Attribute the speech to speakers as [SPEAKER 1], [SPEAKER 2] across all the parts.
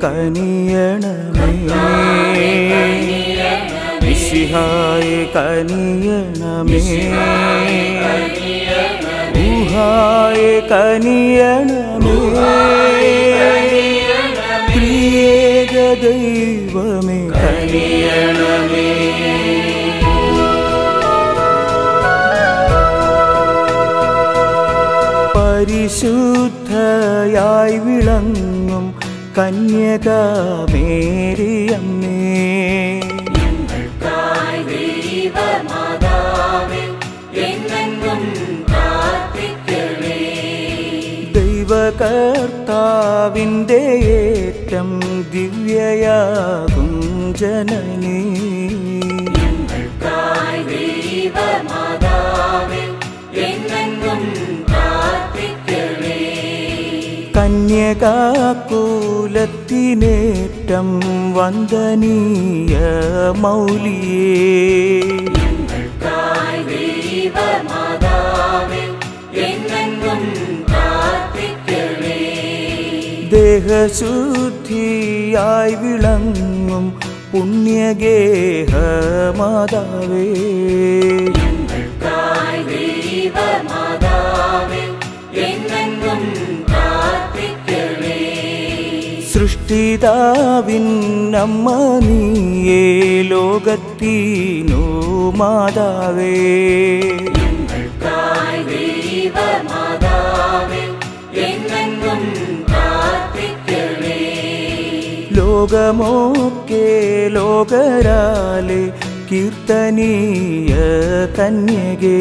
[SPEAKER 1] കനിയണമേ മിശിഹായ കനിയണമേ ഊഹായ കനിയണമേ പ്രിയേക ദൈവമേ കനിയണമേ പരിശുദ്ധയായി വിളങ്ങും കന്യകാമേരിയമ്മേ
[SPEAKER 2] തായ് ദൈവമാതാവേ എന്നെന്നും പ്രാർത്ഥിക്കണേ
[SPEAKER 1] ദൈവകർത്താവിൻ്റെ ഏറ്റം ദിവ്യയാകും ജനനീ
[SPEAKER 2] തായ് ദൈവമാതാവേ എന്നെന്നും പ്രാർത്ഥിക്കണേ
[SPEAKER 1] കന്യകാകുലത്തിനേറ്റം വന്ദനീയ മൗലിയേ
[SPEAKER 2] തായ് ദൈവമാതാവേ എന്നെന്നും പ്രാർത്ഥിക്കണേ
[SPEAKER 1] ദേഹശുദ്ധിയായി വിളങ്ങും പുണ്യഗേഹ മാതാവേ
[SPEAKER 2] തായ് ദൈവമാതാവേ എന്നെന്നും പ്രാർത്ഥിക്കണേ
[SPEAKER 1] സൃഷ്ടിതാവിൻ അമ്മ നീയേ ലോകത്തിനു മാതാവേ
[SPEAKER 2] തായ് ദൈവമാതാവേ എന്നെന്നും പ്രാർത്ഥിക്കണേ
[SPEAKER 1] ലോകമൊക്കെ ലോകരാലെ കീർത്തനീയ കന്യകേ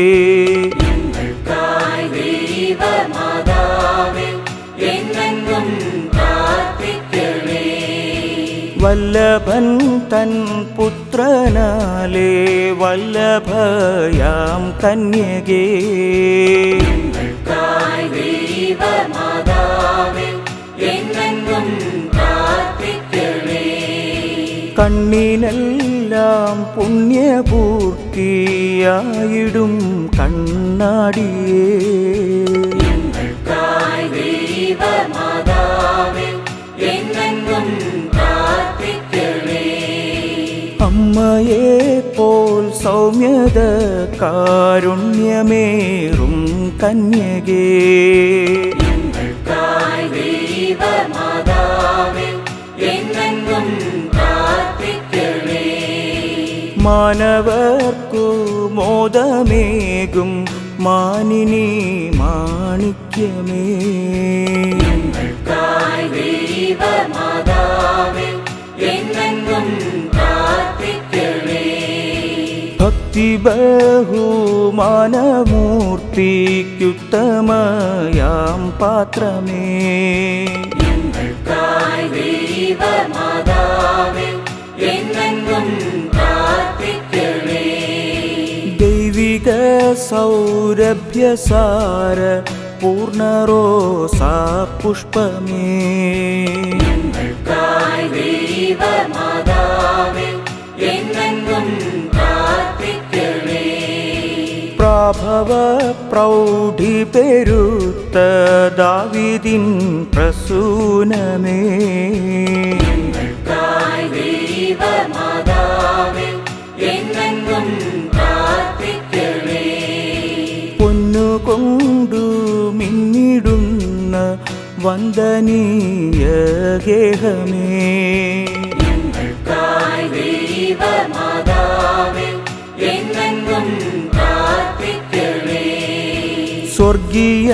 [SPEAKER 2] തായ് ദൈവമാതാവേ എന്നെന്നും പ്രാർത്ഥിക്കണേ
[SPEAKER 1] വല്ലഭൻ തൻ പുത്രനാലേ വല്ലഭയാം കന്യകേ
[SPEAKER 2] തായ് ദൈവമാതാവേ എന്നെന്നും പ്രാർത്ഥിക്കണേ
[SPEAKER 1] കണ്ണിനെല്ലാം പുണ്യപൂർത്തിയായിടും കണ്ണാടിയേ
[SPEAKER 2] തായ് ദൈവമാതാവേ എന്നെന്നും പ്രാർത്ഥിക്കണേ
[SPEAKER 1] അമ്മയെ പോൽ സൗമ്യത കാരുണ്യമേറും കന്യകേ
[SPEAKER 2] തായ് ദൈവമാതാവേ എന്നെന്നും പ്രാർത്ഥിക്കണേ
[SPEAKER 1] മാനവർക്കു മോദമേകും മാനിനി മാണിക്യമേ
[SPEAKER 2] തായ് ദൈവമാതാവേ എന്നെന്നും പ്രാർത്ഥിക്കണേ
[SPEAKER 1] ഭക്തി ബഹുമാനമൂർത്തിക്കുത്തമയാം പാത്രമേ
[SPEAKER 2] തായ് ദൈവമാതാവേ എന്നെന്നും പ്രാർത്ഥിക്കണേ
[SPEAKER 1] ദൈവിക സൗരഭ്യസാര പൂർണ്ണറോസാ പുഷ്പമേ
[SPEAKER 2] തായ് ദൈവമാതാവേ എന്നെന്നും പ്രാർത്ഥിക്കണേ
[SPEAKER 1] പ്രാഭവ പ്രൗഢി പെരുത്ത ദാവിദിൻ പ്രസൂനമേ
[SPEAKER 2] തായ് ദൈവമാതാവേ എന്നെന്നും പ്രാർത്ഥിക്കണേ
[SPEAKER 1] പൊന്നുകൊണ്ടു മിന്നിടുന്ന വന്ദനീയ ഗേഹമേ
[SPEAKER 2] തായ് ദൈവമാതാവേ എന്നെന്നും പ്രാർത്ഥിക്കണേ
[SPEAKER 1] സ്വർഗീയ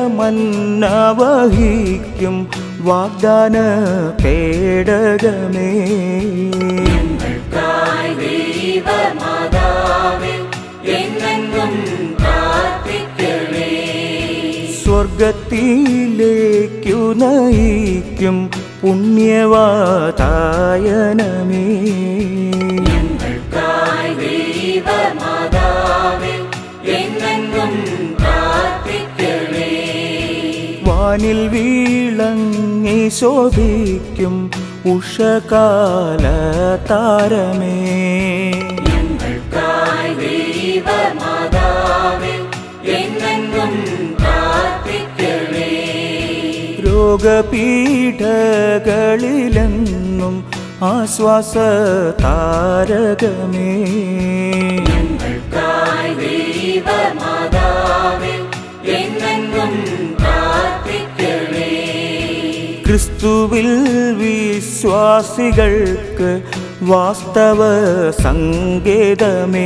[SPEAKER 1] മന്നവഹിക്കും വാഗ്ദാന പേടകമേ
[SPEAKER 2] തായ് ദൈവമാതാവേ എന്നെന്നും പ്രാർത്ഥിക്കണേ
[SPEAKER 1] സ്വർഗത്തിലേക്കു നയിക്കും പുണ്യവാതായനമേ
[SPEAKER 2] തായ് ദൈവമാതാവേ എന്നെന്നും പ്രാർത്ഥിക്കണേ
[SPEAKER 1] വാനിൽ വീളങ്ങി ശോഭിക്കും ഉഷകാല താരമേ
[SPEAKER 2] തായ് ദൈവമാതാവേ എന്നെന്നും പ്രാർത്ഥിക്കണേ
[SPEAKER 1] രോഗപീഠകളിലെന്നും ആശ്വാസ താരകമേ
[SPEAKER 2] കായ് ദൈവമാതാവേ എന്നെന്നും പ്രാർത്ഥിക്കണേ
[SPEAKER 1] ക്രിസ്തുവിൽ വിശ്വാസികൾക്ക് വാസ്തവ സങ്കേതമേ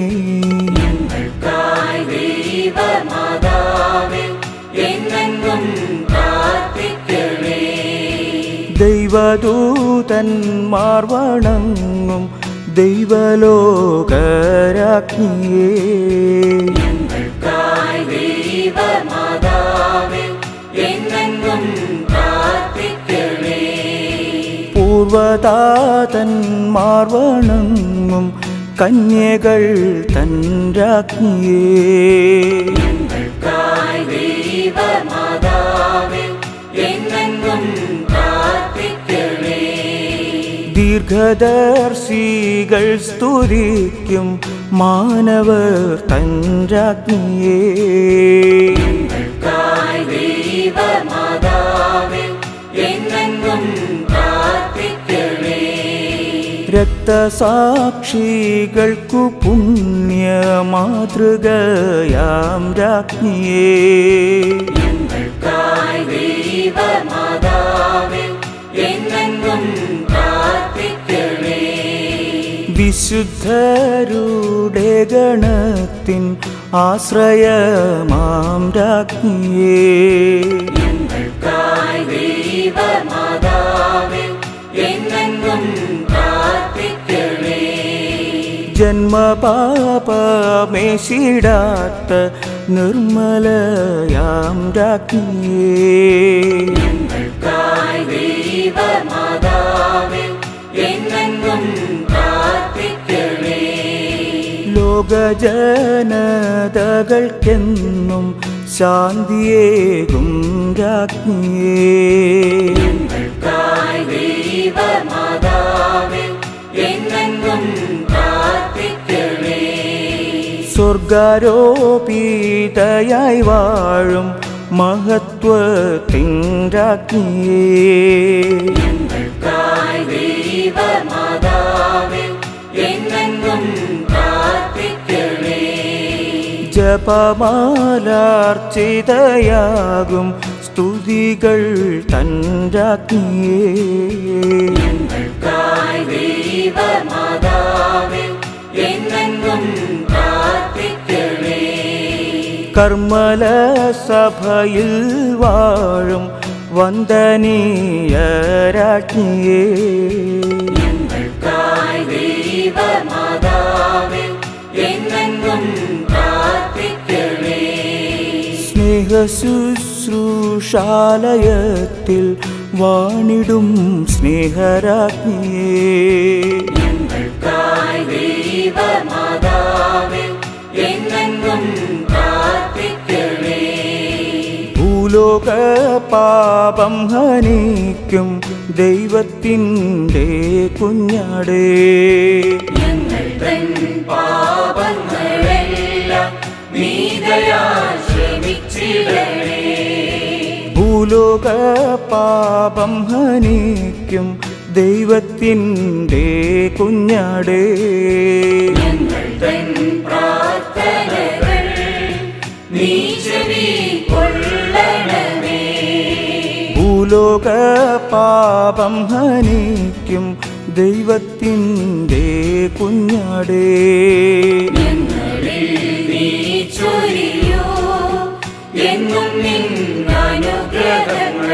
[SPEAKER 2] കായ് ദൈവമാതാവേ എന്നെന്നും പ്രാർത്ഥിക്കണേ
[SPEAKER 1] ദൈവദൂതന്മാർ വണങ്ങും ദൈവലോകരാജ്ഞിയേ
[SPEAKER 2] കായ് ദൈവമാതാവേ എന്നെന്നും പ്രാർത്ഥിക്കണേ
[SPEAKER 1] പൂർവതാതന്മാർ വണങ്ങും കന്യകൾ തൻ രാജ്ഞിയേ
[SPEAKER 2] കായ് ദൈവമാതാവേ എന്നെന്നും പ്രാർത്ഥിക്കണേ
[SPEAKER 1] ദീർഘദർശികൾ സ്തുതിക്കും മാനവർ തൻ രാജ്ഞിയേ
[SPEAKER 2] കായ് ദൈവമാതാവേ എന്നെന്നും പ്രാർത്ഥിക്കണേ
[SPEAKER 1] രക്തസാക്ഷികൾക്കു പുണ്യ മാതൃകയാം രാജ്ഞിയേ
[SPEAKER 2] കായ് ദൈവമാതാവേ എന്നെന്നും പ്രാർത്ഥിക്കണേ
[SPEAKER 1] വിശുദ്ധരുടെ ഗണത്തിൻ ആശ്രയമാം രാജ്ഞിയേ
[SPEAKER 2] കായ് ദൈവമാതാവേ എന്നെന്നും പ്രാർത്ഥിക്കണേ
[SPEAKER 1] ജന്മപാപമേശിടാത്ത നിർമ്മലയാം രാജ്ഞിയേ
[SPEAKER 2] കായ് ദൈവമാതാവേ എന്നെന്നും പ്രാർത്ഥിക്കണേ
[SPEAKER 1] ലോകജനതകൾക്കെന്നും ശാന്തിയേകും രാജ്ഞിയേ
[SPEAKER 2] കായ് ദൈവമാതാവേ എന്നെന്നും പ്രാർത്ഥിക്കണേ
[SPEAKER 1] സ്വർഗാരോപിതയായി വാഴും മഹത്വത്തിൻ രാജ്ഞിയേ
[SPEAKER 2] കായ് ദൈവമാതാവേ എന്നെന്നും പ്രാർത്ഥിക്കണേ
[SPEAKER 1] ജപമാലാർച്ചിതയാകും സ്തുതികൾ തൻ രാജ്ഞിയേ
[SPEAKER 2] കായ് ദൈവമാതാവേ എന്നെന്നും പ്രാർത്ഥിക്കണേ
[SPEAKER 1] കർമ്മല സഭയിൽ വാഴും വന്ദനീയ രാജ്ഞിയേ
[SPEAKER 2] കായ് ദൈവമാതാവേ എന്നെന്നും പ്രാർത്ഥിക്കണേ
[SPEAKER 1] സ്നേഹശുശ്രൂഷാലയത്തിൽ വാണിടും സ്നേഹരാജ്ഞിയേ
[SPEAKER 2] കായ് ദൈവമാതാവേ എന്നെന്നും പ്രാർത്ഥിക്കണേ
[SPEAKER 1] ഭൂലോക പാപം ഹനിക്കും ദൈവത്തിൻ്റെ കുഞ്ഞാടേ
[SPEAKER 2] ഞങ്ങൾ തൻ പാപങ്ങളെല്ലാം നീതയാ ക്ഷമിച്ചിടണേ
[SPEAKER 1] ഭൂലോക പാപം ഹനിക്കും ദൈവത്തിൻ്റെ കുഞ്ഞാടേ
[SPEAKER 2] ഞങ്ങൾ തൻ പ്രാർത്ഥനകൾ നീ ചെവി കൊള്ളണമേ
[SPEAKER 1] ഭൂലോക പാപം ഹനിക്കും ദൈവത്തിൻ്റെ കുഞ്ഞാടേ
[SPEAKER 2] ഞങ്ങളിൽ നീ ചൊരിയോ എന്നും നിന്നനുഗ്രഹങ്ങൾ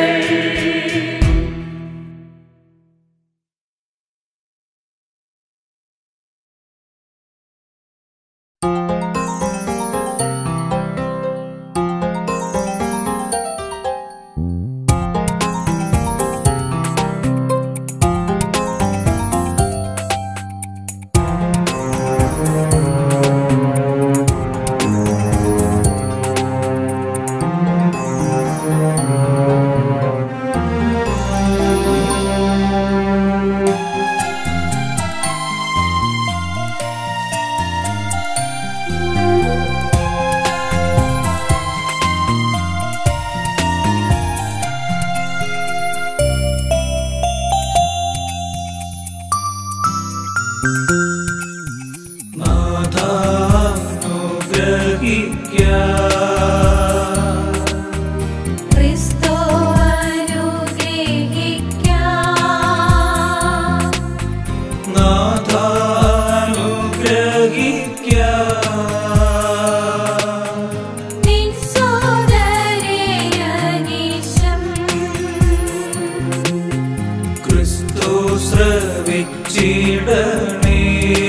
[SPEAKER 1] യേശുവേ
[SPEAKER 2] ക്രിസ്തു അനുഗ്രഹിക്കാം നിൻ സോദരയനീശം
[SPEAKER 1] ക്രിസ്തു ശ്രവിച്ചിടണേ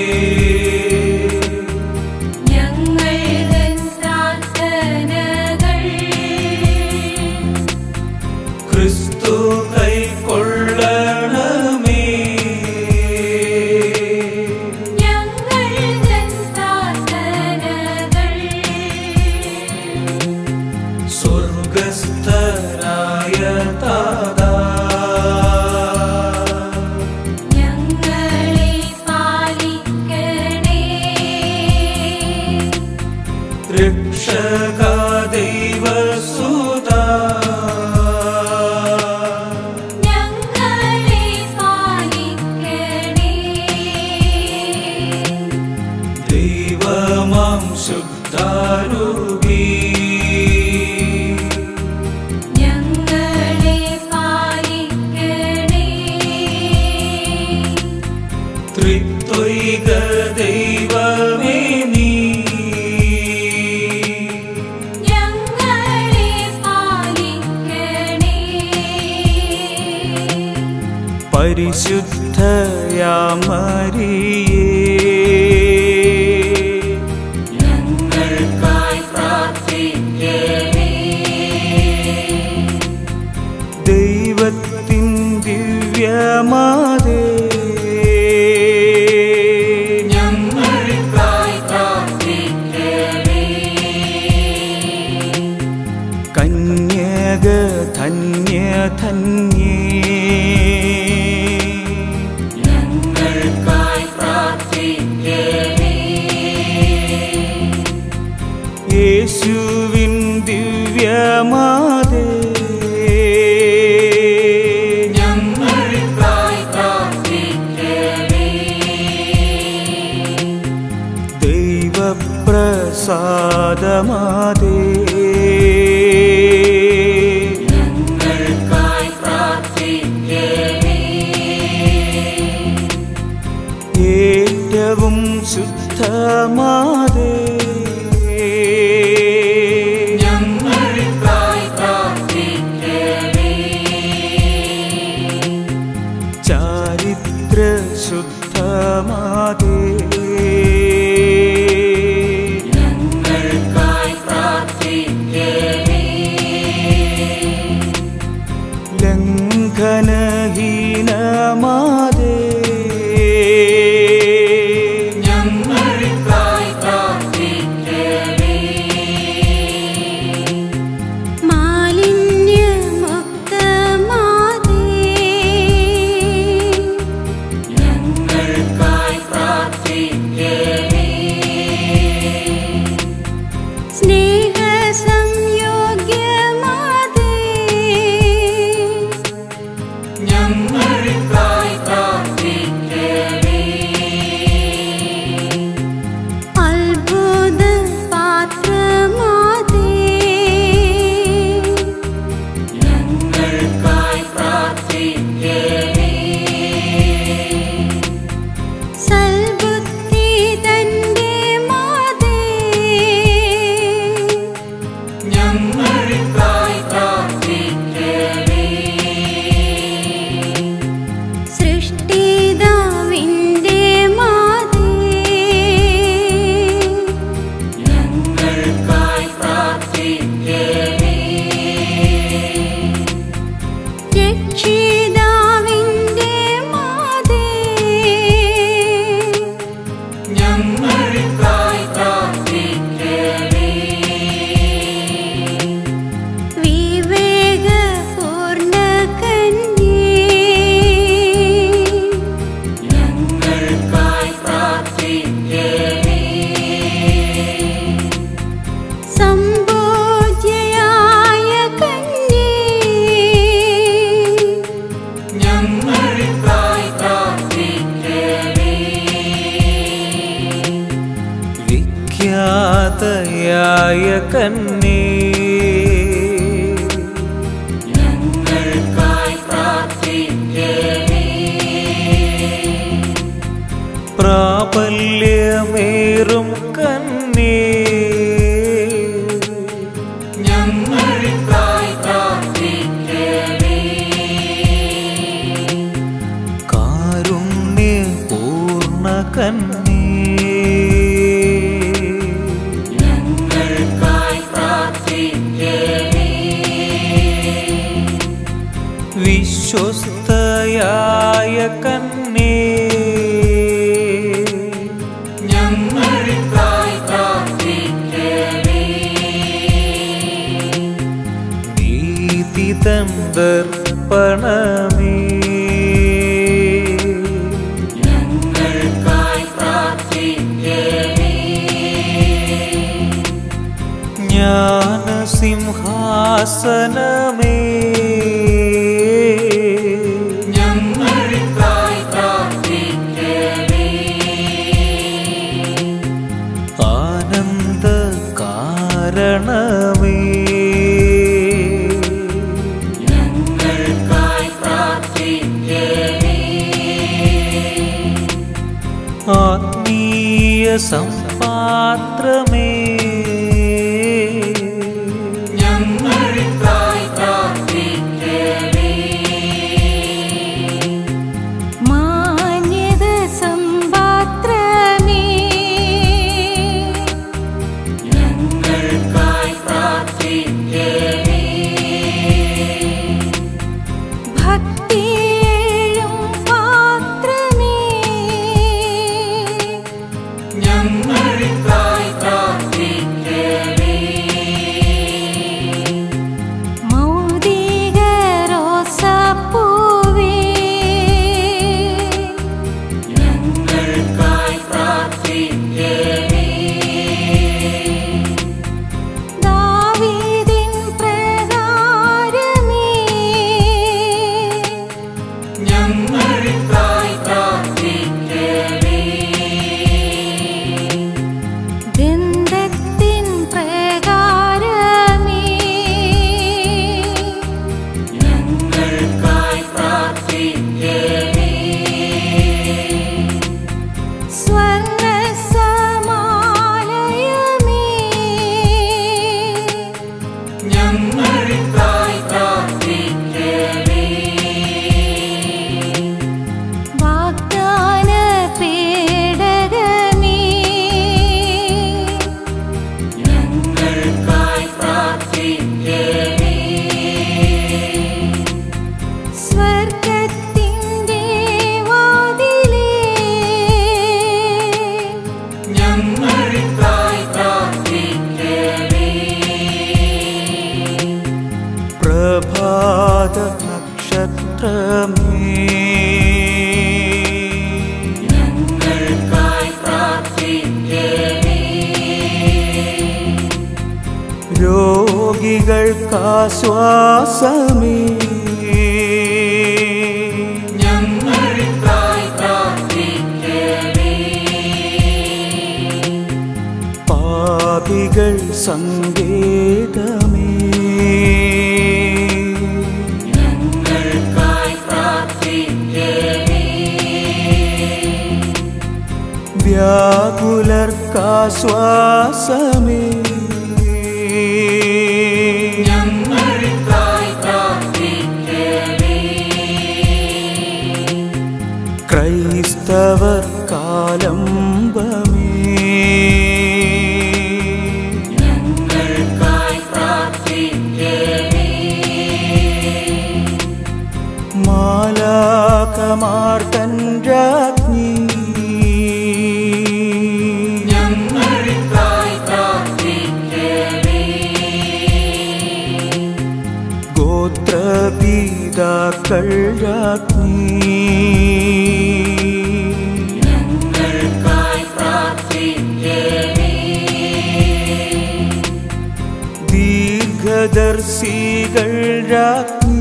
[SPEAKER 2] ഞങ്ങൾ പ്രാർത്ഥനകൾ
[SPEAKER 1] ക്രിസ്തു കൈക്കൊള്ളണമേ
[SPEAKER 2] ഞങ്ങൾ പ്രാർത്ഥനകൾ
[SPEAKER 1] സ്വർഗസ്ഥനായ താതാ
[SPEAKER 2] ഞങ്ങളെ പാലിക്കണേ
[SPEAKER 1] രക്ഷക ദൈവസുതാ
[SPEAKER 2] ഞങ്ങളെ പാലിക്കണേ
[SPEAKER 1] ദൈവമാം ശുദ്ധാരൂപീ
[SPEAKER 2] ഞങ്ങളെ പാലിക്കണേ
[SPEAKER 1] ത്രിത്വൈക ദൈവമേ നീ
[SPEAKER 2] ഞങ്ങളെ പാലിക്കണേ
[SPEAKER 1] പരിശുദ്ധയാമരിയേ
[SPEAKER 2] ഞങ്ങൾക്കായി പ്രാർത്ഥിക്കണേ
[SPEAKER 1] ദൈവത്തിൻ ദിവ്യമാതേ
[SPEAKER 2] ഞങ്ങൾക്കായി പ്രാർത്ഥിക്കണേ
[SPEAKER 1] കന്യക ധന്യ ധന്യേ
[SPEAKER 2] ഞങ്ങൾക്കായി പ്രാർത്ഥിക്കണേ
[SPEAKER 1] യേശുവിൻ ദിവ്യമാതേ
[SPEAKER 2] ഞങ്ങൾക്കായി പ്രാർത്ഥിക്കണേ
[SPEAKER 1] ദൈവപ്രസാദമാതേ
[SPEAKER 2] ഞങ്ങൾക്കായി പ്രാർത്ഥിക്കണേ
[SPEAKER 1] ഏറ്റവും ശുദ്ധമാതേ
[SPEAKER 2] ഞങ്ങൾക്കായി പ്രാർത്ഥിക്കണേ
[SPEAKER 1] ചാരിത്ര ശുദ്ധമാതേ
[SPEAKER 2] ഞങ്ങൾക്കായി പ്രാർത്ഥിക്കണേ
[SPEAKER 1] കന്നേ
[SPEAKER 2] ഞങ്ങൾക്കായി പ്രാർത്ഥിക്കണേ
[SPEAKER 1] പ്രാബല്യമേറും കന്നേ
[SPEAKER 2] ഞങ്ങൾക്കായി പ്രാർത്ഥിക്കണേ
[SPEAKER 1] കാരുണ്യപൂർണ കന്നേ
[SPEAKER 2] ഞങ്ങൾക്കായി പ്രാർത്ഥിക്കണേ
[SPEAKER 1] വിശ്വസ്തയായ കന്നേ
[SPEAKER 2] ഞങ്ങൾക്കായി പ്രാർത്ഥിക്കണേ
[SPEAKER 1] നീതി തന്തർപ്പണമേ
[SPEAKER 2] ഞങ്ങൾക്കായി പ്രാർത്ഥിക്കണേ
[SPEAKER 1] ജ്ഞാനസിംഹാസനമേ
[SPEAKER 2] ഞങ്ങൾക്കായി പ്രാർത്ഥിക്കണേ
[SPEAKER 1] ആനന്ദ കാരണമേ
[SPEAKER 2] ഞങ്ങൾക്കായി പ്രാർത്ഥിക്കണേ
[SPEAKER 1] ആത്മീയ സമ്പാത്രമേ
[SPEAKER 2] ഞങ്ങൾക്കായി പ്രാർത്ഥിക്കണേ
[SPEAKER 3] മാന്യത സമ്പാത്രമേ
[SPEAKER 2] ഞങ്ങൾക്കായി പ്രാർത്ഥിക്കണേ
[SPEAKER 3] ഭക്തിയേഴും പാത്രമേ
[SPEAKER 2] ഞങ്ങൾക്കായി പ്രാർത്ഥിക്കണേ
[SPEAKER 3] മൗദിക റോസാപ്പൂവേ
[SPEAKER 2] ഞങ്ങൾക്കായി പ്രാർത്ഥിക്കണേ
[SPEAKER 3] ദാവീദിൻ പ്രകാരമേ
[SPEAKER 2] ഞങ്ങൾക്കായി പ്രാർത്ഥിക്കണേ
[SPEAKER 3] ഗന്ധത്തിൻ പ്രകാരമേ
[SPEAKER 2] ഞങ്ങൾക്കായി പ്രാർത്ഥിക്കണേ
[SPEAKER 3] സ്വർണ്ണ സമാലയമേ
[SPEAKER 2] ഞങ്ങൾക്കായി പ്രാർത്ഥിക്കണേ
[SPEAKER 3] വാഗ്ദാന പേടകമേ
[SPEAKER 2] ഞങ്ങൾക്കായി പ്രാർത്ഥിക്കണേ
[SPEAKER 3] സ്വർഗത്തിൻ്റെ വാതിലേ
[SPEAKER 2] ഞങ്ങൾക്കായി പ്രാർത്ഥിക്കണേ
[SPEAKER 1] പ്രഭാത നക്ഷത്രമേ
[SPEAKER 2] ഞങ്ങൾക്കായി പ്രാർത്ഥിക്കണേ
[SPEAKER 1] രോഗികൾക്കാശ്വാസമേ
[SPEAKER 2] ഞങ്ങൾക്കായി പ്രാർത്ഥിക്കണേ
[SPEAKER 1] പാപികൾ സങ്കേതമേ
[SPEAKER 2] ഞങ്ങൾക്കായി പ്രാർത്ഥിക്കണേ
[SPEAKER 1] വ്യാകുലർക്കാശ്വാസമേ
[SPEAKER 2] ഞങ്ങൾക്കായി പ്രാർത്ഥിക്കണേ
[SPEAKER 1] ക്രൈസ്തവർ കാലംബമേ
[SPEAKER 2] ഞങ്ങൾക്കായി പ്രാർത്ഥിക്കണേ
[SPEAKER 1] മാലാകമാർത്തൻ രാജ്ഞി
[SPEAKER 2] ഞങ്ങൾക്കായി പ്രാർത്ഥിക്കണേ
[SPEAKER 1] ഗോത്രപീതാക്കൾ രാജ്ഞി
[SPEAKER 2] ഞങ്ങൾക്കായി പ്രാർത്ഥിക്കണേ
[SPEAKER 1] ദീർഘദർശികൾ രാജ്ഞി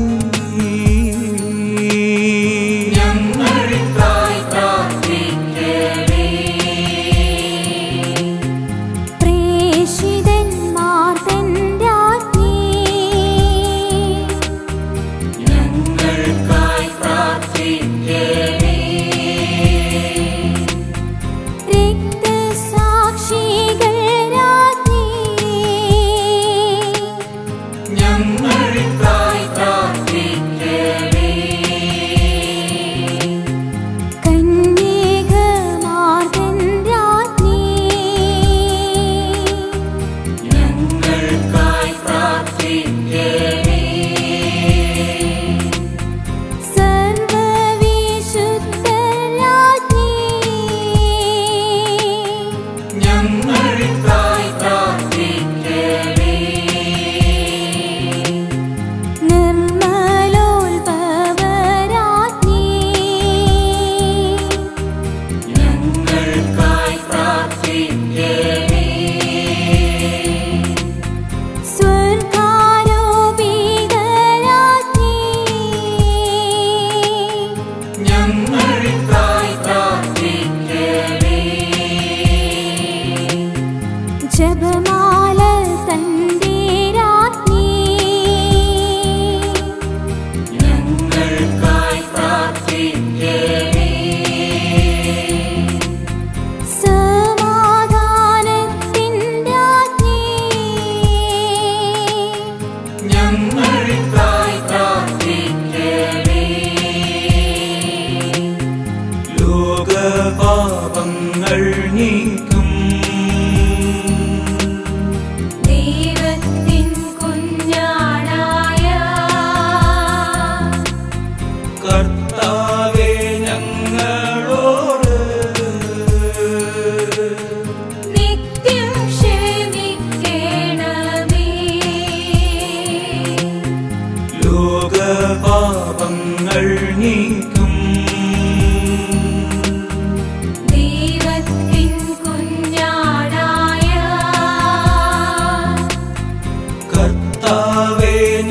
[SPEAKER 2] ഞങ്ങൾക്കായി പ്രാർത്ഥിക്കണേ
[SPEAKER 3] പ്രേഷിത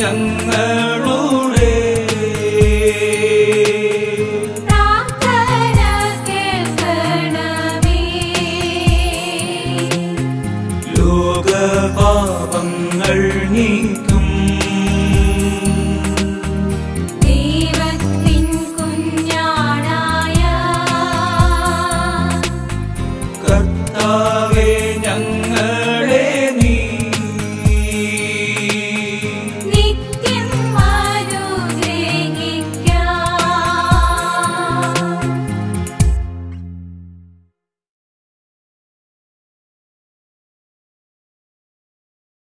[SPEAKER 1] ഞങ്ങൾ